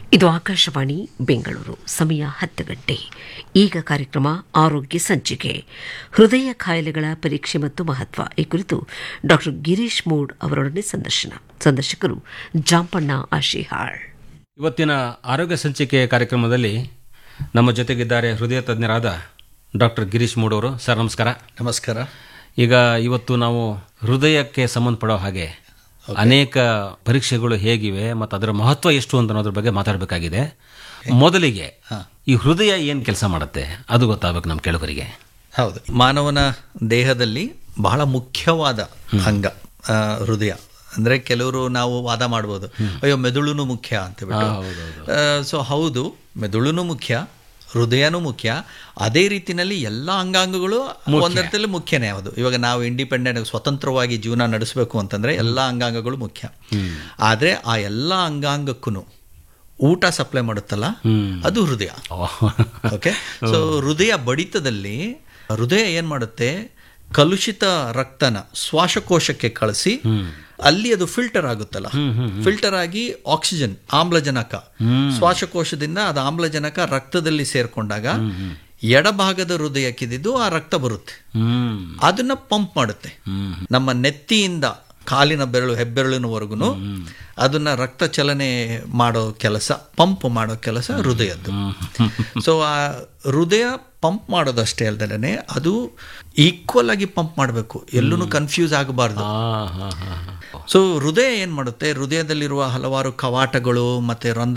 ಇದು ಆಕಾಶವಾಣಿ ಬೆಂಗಳೂರು ಸಮಯ ಹತ್ತು ಗಂಟೆ ಈಗ ಕಾರ್ಯಕ್ರಮ ಆರೋಗ್ಯ ಸಂಚಿಕೆ ಹೃದಯ ಕಾಯಿಲೆಗಳ ಪರೀಕ್ಷೆ ಮತ್ತು ಮಹತ್ವ ಈ ಕುರಿತು ಡಾಕ್ಟರ್ ಗಿರೀಶ್ ಮೂಡ್ ಅವರೊಡನೆ ಸಂದರ್ಶನ ಸಂದರ್ಶಕರು ಜಾಂಪಣ್ಣ ಆಶಿಹಾಳ್ ಇವತ್ತಿನ ಆರೋಗ್ಯ ಸಂಚಿಕೆ ಕಾರ್ಯಕ್ರಮದಲ್ಲಿ ನಮ್ಮ ಜೊತೆಗಿದ್ದಾರೆ ಹೃದಯ ತಜ್ಞರಾದ ಡಾಕ್ಟರ್ ಗಿರೀಶ್ ಮೂಡವರು ಸರ್ ನಮಸ್ಕಾರ ನಮಸ್ಕಾರ ಈಗ ಇವತ್ತು ನಾವು ಹೃದಯಕ್ಕೆ ಸಂಬಂಧಪಡೋ ಹಾಗೆ ಅನೇಕ ಪರೀಕ್ಷೆಗಳು ಹೇಗಿವೆ ಮತ್ತು ಅದರ ಮಹತ್ವ ಎಷ್ಟು ಅಂತ ಅನ್ನೋದ್ರ ಬಗ್ಗೆ ಮಾತಾಡಬೇಕಾಗಿದೆ ಮೊದಲಿಗೆ ಈ ಹೃದಯ ಏನು ಕೆಲಸ ಮಾಡುತ್ತೆ ಅದು ಗೊತ್ತಾಗಬೇಕು ನಮ್ಮ ಕೇಳುಗರಿಗೆ ಹೌದು ಮಾನವನ ದೇಹದಲ್ಲಿ ಬಹಳ ಮುಖ್ಯವಾದ ಅಂಗ ಆ, ಹೃದಯ ಅಂದ್ರೆ ಕೆಲವರು ನಾವು ವಾದ ಮಾಡ್ಬೋದು ಅಯ್ಯೋ ಮೆದುಳುನು ಮುಖ್ಯ ಅಂತ ಸೊ ಹೌದು ಮೆದುಳುನು ಮುಖ್ಯ ಹೃದಯನೂ ಮುಖ್ಯ ಅದೇ ರೀತಿನಲ್ಲಿ ಎಲ್ಲ ಅಂಗಾಂಗಗಳು ಒಂದರ್ಥದಲ್ಲಿ ಮುಖ್ಯನೇ ಹೌದು ಇವಾಗ ನಾವು ಇಂಡಿಪೆಂಡೆಂಟ್ ಸ್ವತಂತ್ರವಾಗಿ ಜೀವನ ನಡೆಸಬೇಕು ಅಂತಂದ್ರೆ ಎಲ್ಲ ಅಂಗಾಂಗಗಳು ಮುಖ್ಯ ಆದ್ರೆ ಆ ಎಲ್ಲ ಅಂಗಾಂಗಕ್ಕೂ ಊಟ ಸಪ್ಲೈ ಮಾಡುತ್ತಲ್ಲ ಅದು ಹೃದಯ ಓಕೆ ಸೊ ಹೃದಯ ಬಡಿತದಲ್ಲಿ ಹೃದಯ ಏನ್ ಮಾಡುತ್ತೆ ಕಲುಷಿತ ರಕ್ತನ ಶ್ವಾಸಕೋಶಕ್ಕೆ ಕಳಿಸಿ ಅಲ್ಲಿ ಅದು ಫಿಲ್ಟರ್ ಆಗುತ್ತಲ್ಲ ಫಿಲ್ಟರ್ ಆಗಿ ಆಕ್ಸಿಜನ್ ಆಮ್ಲಜನಕ ಶ್ವಾಸಕೋಶದಿಂದ ಅದು ಆಮ್ಲಜನಕ ರಕ್ತದಲ್ಲಿ ಸೇರ್ಕೊಂಡಾಗ ಎಡಭಾಗದ ಹೃದಯಕ್ಕಿದ್ದು ಆ ರಕ್ತ ಬರುತ್ತೆ ಹ್ಮ್ ಅದನ್ನ ಪಂಪ್ ಮಾಡುತ್ತೆ ನಮ್ಮ ನೆತ್ತಿಯಿಂದ ಕಾಲಿನ ಬೆರಳು ಹೆಬ್ಬೆರಳಿನವರೆಗೂ ಅದನ್ನ ರಕ್ತ ಚಲನೆ ಮಾಡೋ ಕೆಲಸ ಪಂಪ್ ಮಾಡೋ ಕೆಲಸ ಹೃದಯದ್ದು ಸೊ ಆ ಹೃದಯ ಪಂಪ್ ಮಾಡೋದಷ್ಟೇ ಅಲ್ದಲೇ ಅದು ಈಕ್ವಲ್ ಆಗಿ ಪಂಪ್ ಮಾಡಬೇಕು ಎಲ್ಲೂ ಕನ್ಫ್ಯೂಸ್ ಆಗಬಾರ್ದು ಆ, ಹಾ, ಹಾ, ಹಾ. ಸೊ ಹೃದಯ ಏನ್ ಮಾಡುತ್ತೆ ಹೃದಯದಲ್ಲಿರುವ ಹಲವಾರು ಕವಾಟಗಳು ಮತ್ತೆ ರಂಧ್ರ